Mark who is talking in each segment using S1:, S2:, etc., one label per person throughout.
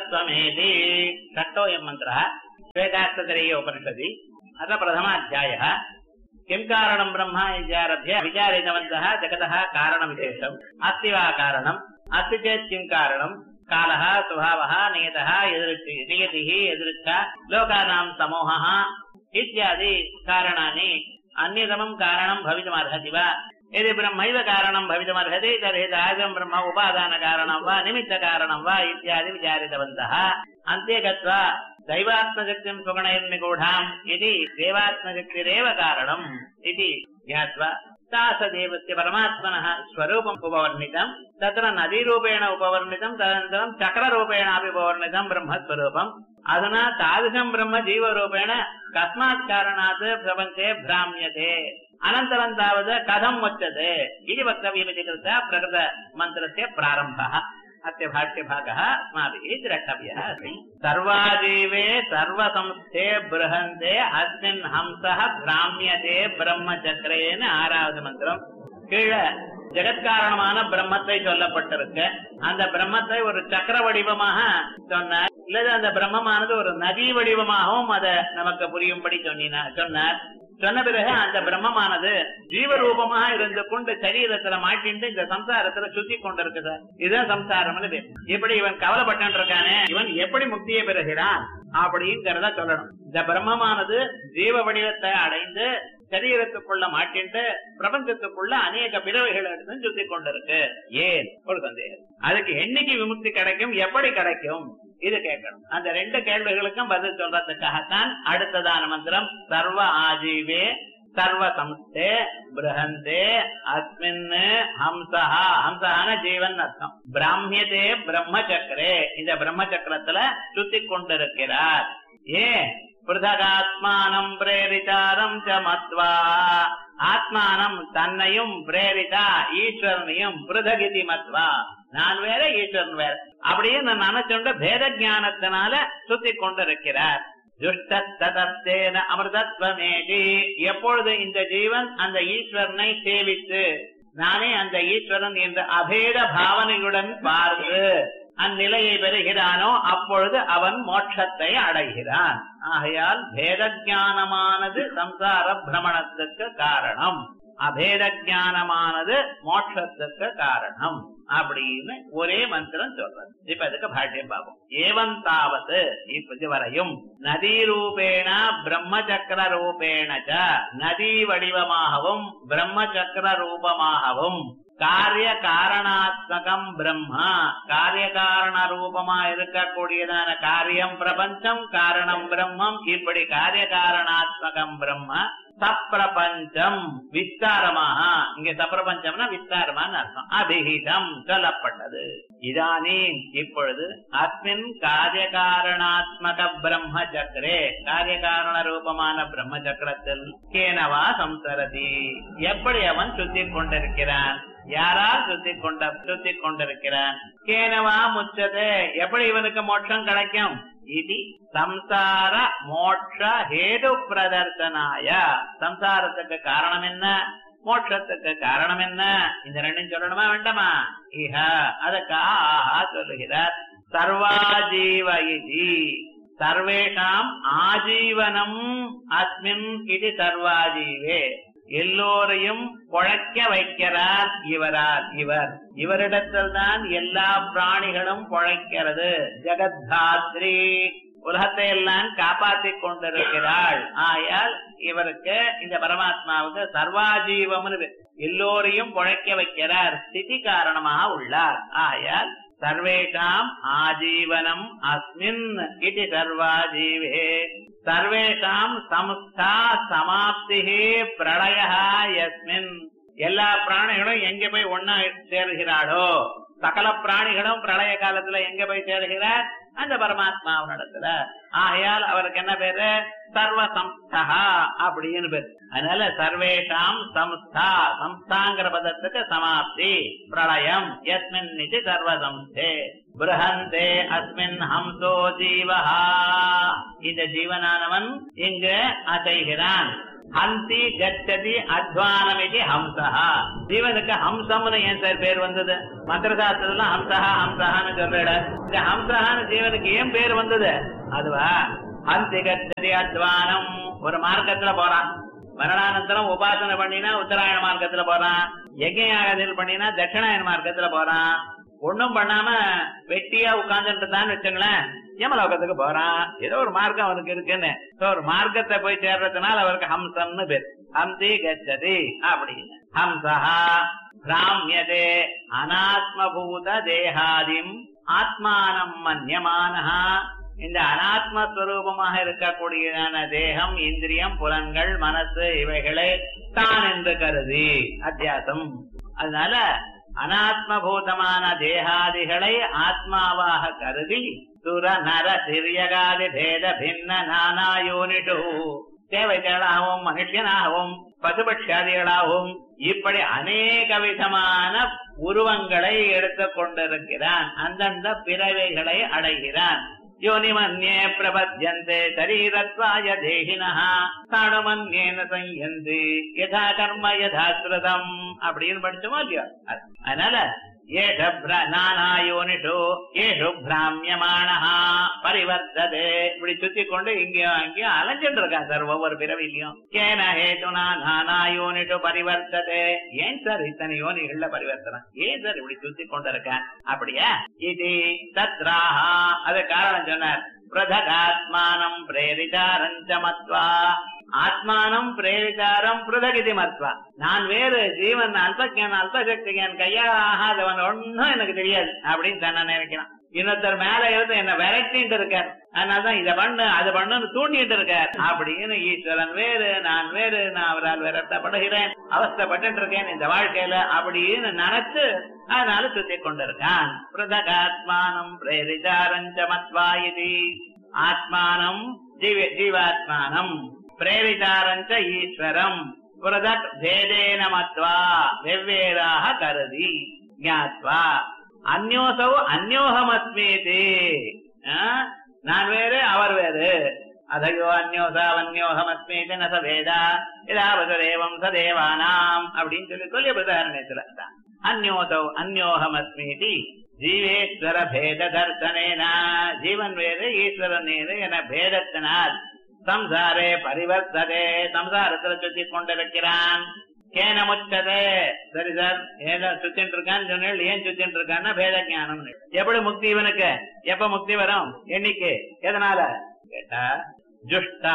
S1: अमृतत्वमेति षष्टोऽयं मन्त्रः श्वेतास्तरीय उपनिषदि अथ प्रथमाध्यायः किं कारणं ब्रह्म इत्यारभ्य विचारितवन्तः जगतः कारणविशेषम् अस्ति वा कारणम् अस्ति चेत् किं कारणम् कालः स्वभावः नियतः यदृच्छि नियतिः यदृच्छा लोकानां समूहः इत्यादि कारणानि अन्यतमं कारणं भवितुमर्हति वा यदि ब्रह्मैव कारणं भवितुमर्हति तर्हि तादृशं ब्रह्म उपादानकारणं वा निमित्तकारणं वा इत्यादि विचारितवन्तः अन्ते गत्वा दैवात्मशक्तिं सुगणैर्निगूढाम् इति देवात्मशक्तिरेव कारणम् इति ज्ञात्वा तासदेवस्य परमात्मनः स्वरूपम् उपवर्णितम् तत्र नदीरूपेण उपवर्णितम् तदनन्तरम् चक्ररूपेणापि उपवर्णितम् ब्रह्मस्वरूपम् अधुना तादृशम् ब्रह्म जीवरूपेण कस्मात् कारणात् प्रपञ्चे भ्राम्यते अनन्तरं तावत् कथम् उच्यते इति वक्तव्यमिति कृत्वा प्रकृतमन्त्रस्य प्रारम्भः अस्य भाष्यभागः अस्माभिः द्रष्टव्यः अस्ति सर्वाजीवे सर्वसंस्थे बृहन्ते अस्मिन् हंसः भ्राम्यते பிரம்மச்சக்கரேன்னு ஆறாவது மந்திரம் கீழே ஜெகத்காரணமான பிரம்மத்தை சொல்லப்பட்டிருக்கு அந்த பிரம்மத்தை ஒரு சக்கர வடிவமாக சொன்னார் இல்லது அந்த பிரம்மமானது ஒரு நதி வடிவமாகவும் அதை நமக்கு புரியும்படி சொன்னினா சொன்னார் சொன்ன பிறகு அந்த பிரம்மமானது ஜீவரூபமாக இருந்து கொண்டு சரீரத்துல மாட்டிட்டு இந்த சம்சாரத்துல சுத்தி கொண்டிருக்கு சார் இதுதான் சம்சாரம்னு பேர் இப்படி இவன் கவலைப்பட்டு இருக்கானே இவன் எப்படி முக்தியை பெறுகிறான் அப்படிங்கிறத சொல்லணும் இந்த பிரம்மமானது ஜீவ வடிவத்தை அடைந்து சரீரத்துக்குள்ள மாட்டிட்டு பிரபஞ்சத்துக்குள்ள அநேக பிறவைகள் எடுத்து சுத்தி கொண்டிருக்கு ஏன் ஒரு சந்தேகம் அதுக்கு என்னைக்கு விமுக்தி கிடைக்கும் எப்படி கிடைக்கும் இது கேட்கணும் அந்த ரெண்டு கேள்விகளுக்கும் பதில் சொல்றதுக்காகத்தான் அடுத்ததான மந்திரம் சர்வ ஆஜீவே சர்வ சம்ஸ்தே பிரஹந்தே அஸ்மின் ஹம்சா ஹம்சஹான ஜீவன் அர்த்தம் பிராமியதே பிரம்ம சக்கரே இந்த பிரம்ம சக்கரத்துல சுத்தி கொண்டிருக்கிறார் ஏன் பிருதகாத்மானம் பிரேரிதாரம் ச மத்வா ஆத்மானம் தன்னையும் பிரேரிதா ஈஸ்வரனையும் பிருதகிதி மத்வா நான் வேற ஈஸ்வரன் வேற அப்படியே நான் நினைச்சுண்டு பேத ஞானத்தினால சுத்தி கொண்டிருக்கிறார் துஷ்டத்தேன அமிர்தத்வமேதி எப்பொழுது இந்த ஜீவன் அந்த ஈஸ்வரனை சேவித்து நானே அந்த ஈஸ்வரன் என்ற அபேத பாவனையுடன் பார்த்து அந்நிலையை பெறுகிறானோ அப்பொழுது அவன் மோட்சத்தை அடைகிறான் ஆகையால் பேத ஞானமானது சம்சார பிரமணத்துக்கு காரணம் அபேத ஞானமானது மோட்சத்துக்கு காரணம் அப்படின்னு ஒரே மந்திரம் சொல்றது இப்ப இதுக்கு பாஷ்யம் பார்ப்போம் ஏவன் தாவது இப்ப வரையும் நதி ரூபேண பிரம்ம சக்கர ரூபேண நதி வடிவமாகவும் பிரம்ம சக்கர ரூபமாகவும் காரிய காரணாத்மகம் பிரம்மா காரிய காரண ரூபமா இருக்கக்கூடியதான காரியம் பிரபஞ்சம் காரணம் பிரம்மம் இப்படி காரிய காரணாத்மகம் பிரம்ம சப்பிரபஞ்சம் விஸ்தாரமாக இங்க சப்பிரபஞ்சம்னா விஸ்தாரமான அர்த்தம் அபிஹிதம் சொல்லப்பட்டது இதானே இப்பொழுது அஸ்மின் காரிய காரணாத்மக பிரம்ம சக்கரே காரிய காரண ரூபமான பிரம்ம சக்கரத்தில் கேனவா சம்சரதி எப்படி அவன் சுத்தி கொண்டிருக்கிறான் யாரால் சுத்தி கொண்ட சுத்தி கொண்டிருக்கிறான் கேனவா முச்சது எப்படி இவனுக்கு மோட்சம் கிடைக்கும் இது சம்சார மோட்ச ஹேது பிரதர்சனாய சம்சாரத்துக்கு காரணம் என்ன மோட்சத்துக்கு காரணம் என்ன இந்த ரெண்டும் சொல்லணுமா வேண்டாமா இஹ அதுக்காக ஆஹா சொல்லுகிறார் சர்வாஜீவ இதி சர்வேஷாம் ஆஜீவனம் அஸ்மின் இது சர்வாஜீவே எல்லோரையும் பொழைக்க வைக்கிறார் இவரால் இவர் இவரிடத்தில் தான் எல்லா பிராணிகளும் பொழைக்கிறது ஜெகத்தாத்ரி உலகத்தை எல்லாம் காப்பாற்றி கொண்டிருக்கிறாள் ஆயால் இவருக்கு இந்த பரமாத்மாவுக்கு சர்வாஜீவம்னு எல்லோரையும் பொழைக்க வைக்கிறார் ஸ்திதி காரணமாக உள்ளார் ஆயால் சர்வேஷாம் ஆஜீவனம் அஸ்மின் இது சர்வாஜீவே சர்வேஷாம் சம்ஸ்தா சமாப்தி பிரளய யஸ்மின் எல்லா பிராணிகளும் எங்க போய் ஒன்னா சேருகிறாளோ சகல பிராணிகளும் பிரளய காலத்துல எங்க போய் சேருகிறார் அந்த பரமாத்மாவினிடத்துல ஆகையால் அவருக்கு என்ன பேரு சர்வ சம்ஸ்தா அப்படின்னு பேரு அதனால சர்வேஷாம் சம்ஸ்தா சம்ஸ்தாங்கிற பதத்துக்கு சமாப்தி பிரளயம் எஸ்மின் இது சர்வ சம்ஸ்தே பிரஹந்தே அஸ்மின் ஹம்சோ ஜீவஹா இந்த ஜீவனானவன் இங்கு அசைகிறான் ஹந்தி கச்சதி அத்வானமிதி ஹம்சஹா ஜீவனுக்கு ஹம்சம்னு ஏன் சார் பேர் வந்தது மந்திரசாஸ்திரத்துல ஹம்சஹா ஹம்சஹான்னு சொல்ற இந்த ஹம்சஹான்னு ஜீவனுக்கு ஏன் பேர் வந்தது அதுவா ஹந்தி கச்சதி அத்வானம் ஒரு மார்க்கத்துல போறான் மரணானந்தரம் உபாசனை பண்ணினா உத்தராயண மார்க்கத்துல போறான் யஜ்யாகத்தில் பண்ணினா தட்சிணாயன மார்க்கத்துல போறான் ஒண்ணும் பண்ணாம வெட்டியா உட்கார்ந்துட்டு தான் வச்சுங்களேன் யமலோகத்துக்கு போறான் ஏதோ ஒரு மார்க்கம் அவனுக்கு இருக்குன்னு So, ஒரு மார்க்கத்தை போய் சேர்றதுனால அவருக்கு ஹம்சம்னு பேர் ஹம்சி கச்சதி அப்படின்னு ஹம்சஹா பிராமியதே அனாத்மபூத தேகாதிம் ஆத்மானம் மன்யமானஹா இந்த அனாத்மஸ்வரூபமாக இருக்கக்கூடியதான தேகம் இந்திரியம் புலன்கள் மனசு இவைகளை தான் என்று கருதி அத்தியாசம் அதனால அனாத்மபூதமான தேகாதிகளை ஆத்மாவாக கருதி சுர நர சிறியகாதி பேத பின்ன நானா யோனிஷு தேவதைகளாகவும் மனுஷனாகவும் பசுபட்சாதிகளாகவும் இப்படி அநேக விதமான உருவங்களை எடுத்துக் கொண்டிருக்கிறான் அந்தந்த பிறவைகளை அடைகிறான் யோனிமன்யே பிரபத்யந்தே சரீரத்வாய தேகினஹ தானுமன்யேன சயந்தி யதா கர்ம யதா ஸ்ருதம் அப்படின்னு படிச்சோமோ இல்லையோ அது. அதனால ஏஷ பிர- நானா யோனிஷு ஏஷு பிராமியமானஹா பரிவர்த்ததே இப்படி சுத்தி கொண்டு இங்கேயும் அங்கேயும் அலைஞ்சிட்டு இருக்கான் சார் ஒவ்வொரு பிறவிலையும் கேன ஹேதுனா நானா யோனிஷு பரிவர்த்ததே ஏன் சார் இத்தனை யோனிகள்ல பரிவர்த்தனம் ஏன் சார் இப்படி சுத்தி கொண்டு இருக்கான் அப்படியா இது தத்ராஹா அது காரணம் சொன்னார் பிரதகாத்மானம் பிரேரிதாரஞ்ச மத்வா ஆத்மானம் பிரேரிதாரம் பிரதகிதி மத்வா நான் வேறு ஜீவன் அல்பஜன் அல்பசக்திகன் கையால் ஆகாதவன் ஒன்னும் எனக்கு தெரியாது அப்படின்னு தன்னை நினைக்கிறான் இன்னொருத்தர் மேல இருந்து என்ன விரட்டிட்டு இருக்கார் அதனாலதான் இதை பண்ணு அது பண்ணுன்னு தூண்டிட்டு இருக்கார் அப்படின்னு ஈஸ்வரன் வேறு நான் வேறு நான் அவரால் விரட்டப்படுகிறேன் அவஸ்தைப்பட்டு இருக்கேன் இந்த வாழ்க்கையில அப்படின்னு நினைச்சு அதனால சுத்தி கொண்டிருக்கான் பிரதகாத்மானம் பிரேரிதாரஞ்ச மத்வா இது ஆத்மானம் ஜீவ ஜீவாத்மானம் பிரேரிதாரஞ்ச ஈஸ்வரம் புரதக் பேதேன மத்வா வெவ்வேறாக கருதி ஞாத்வா அந்யோசவு அந்யோகமஸ்மீதி ஆ? நான் வேறு அவர் வேறு அதயோ அந்யோசா அந்யோகமஸ்மீதி நச வேதா இதாவது தேவம் சதேவானாம் அப்படின்னு சொல்லி சொல்லி பிரதாரணத்துல அந்யோசௌ அந்யோகமஸ்மீதி ஜீவேஸ்வர பேத தர்சனேன ஜீவன் வேறு ஈஸ்வரன் வேறு என பேதத்தினால் சம்சாரே பரிவர்த்ததே சம்சாரத்துல சுத்தி கொண்டிருக்கிறான் கேன முச்சதே சரி சார் ஏதோ சுத்திட்டு இருக்கான்னு சொன்னேன் ஏன் சுத்திட்டு இருக்கான்னா பேத ஞானம் எப்படி முக்தி இவனுக்கு எப்ப முக்தி வரும் என்னைக்கு எதனால கேட்டா ஜுஷ்டா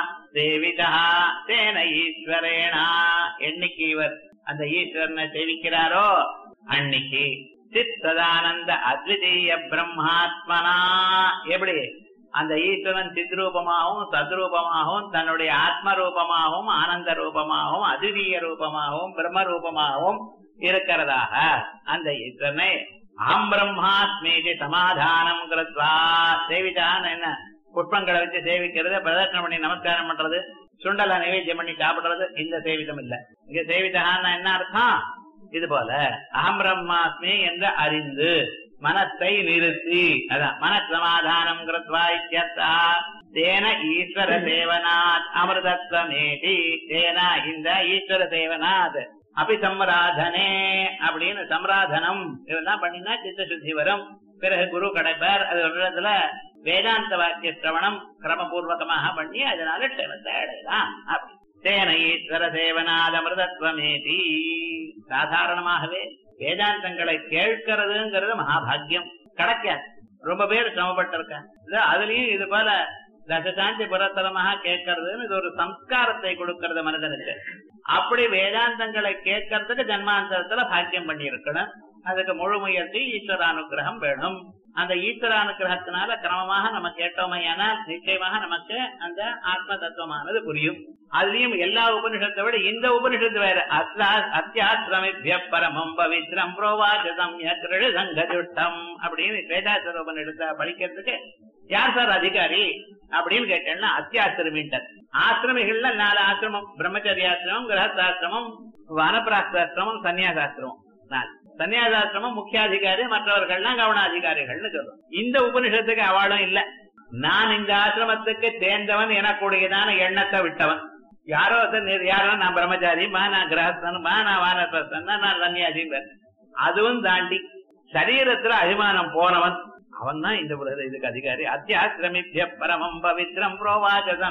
S1: சேவிதா தேன ஈஸ்வரேனா என்னைக்கு இவர் அந்த ஈஸ்வரனை சேவிக்கிறாரோ அன்னைக்கு சித்ததானந்த அத்விதீய பிரம்மாத்மனா எப்படி அந்த ஈஸ்வரன் சித்ரூபமாகவும் சத்ரூபமாகவும் தன்னுடைய ஆத்ம ரூபமாகவும் ஆனந்த ரூபமாகவும் அதிதீய ரூபமாகவும் பிரம்ம ரூபமாகவும் இருக்கிறதாக அந்த ஈஸ்வரனை அகம் பிரம்மாஸ்மீதி சமாதானம் கிருத்வா சேவிதான் என்ன புஷ்பங்களை வச்சு சேவிக்கிறது பிரதர்ஷனம் பண்ணி நமஸ்காரம் பண்றது சுண்டலை நைவேத்தியம் பண்ணி சாப்பிடுறது இந்த சேவிதம் இல்ல இங்க சேவிதகான்னா என்ன அர்த்தம் இது போல அகம் பிரம்மாஸ்மி என்று அறிந்து மனத்தை நிறுத்தி அதான் மனசமாதானம் கிருத்வா இத்தியர்த்தா தேன ஈஸ்வர சேவனாத் அமிர்தத்வமேதி தேன இந்த ஈஸ்வர சேவனாத் அபி சம்ராதனே அப்படின்னு சம்ராதனம் இதெல்லாம் பண்ணினா சித்த சுத்தி வரும் பிறகு குரு கிடைப்பார் அது ஒரு இடத்துல வேதாந்த வாக்கிய சிரவணம் கிரமபூர்வகமாக பண்ணி அதனால க்ஷேமத்தை அடையலாம் அப்படி தேன ஈஸ்வர சேவனாத் அமிர்தத்வமேதி சாதாரணமாகவே வேதாந்தங்களை கேட்கறதுங்கிறது மகாபாகியம் கிடைக்காது ரொம்ப பேர் சிரமப்பட்டிருக்காங்க இது அதுலயும் இது போல தசசாந்தி புறத்தலமாக கேட்கறதுன்னு இது ஒரு சம்ஸ்காரத்தை கொடுக்கறது மனிதனுக்கு அப்படி வேதாந்தங்களை கேட்கறதுக்கு ஜன்மாந்தரத்துல பாக்கியம் பண்ணி இருக்கணும் அதுக்கு முழு முயற்சி ஈஸ்வர அனுகிரகம் வேணும் அந்த ஈஸ்வர அனுகிரகத்தினால கிரமமாக நம்ம கேட்டோமையானால் நிச்சயமாக நமக்கு அந்த ஆத்ம தத்துவமானது புரியும் அதுலயும் எல்லா உபனிஷத்தை விட இந்த உபனிஷத்து வேற அத்தியாசிரமிபிய பரமம் பவித்ரம் புரோவாச்சதம் சங்கஜுட்டம் அப்படின்னு வேதாசர உபனிஷத்தை படிக்கிறதுக்கு யார் சார் அதிகாரி அப்படின்னு கேட்டேன்னா அத்தியாசிரமின்டர் ஆசிரமிகள்ல நாலு ஆசிரமம் பிரம்மச்சரியாசிரமம் கிரகஸ்தாசிரமம் வனப்பிராஸ்தாசிரமம் சன்னியாசாசிரமம் நாலு சன்னியாசாசிரமம் முக்கியாதிகாரி மற்றவர்கள்லாம் கவனாதிகாரிகள்னு சொல்றோம் இந்த உபனிஷத்துக்கு அவளும் இல்ல நான் இந்த ஆசிரமத்துக்கு சேர்ந்தவன் எனக்கூடியதான எண்ணத்தை விட்டவன் யாரோ ஒருத்தர் நீர் யாரோ நான் பிரம்மச்சாரி மா நான் கிரகஸ்தன் மா நான் வானப்பிரஸ்தன் நான் சன்னியாசிங்க அதுவும் தாண்டி சரீரத்துல அபிமானம் போனவன் அவன் தான் இந்த உலக இதுக்கு அதிகாரி அத்தியாசிரமித்ய பரமம் பவித்ரம் புரோவாச்சதம்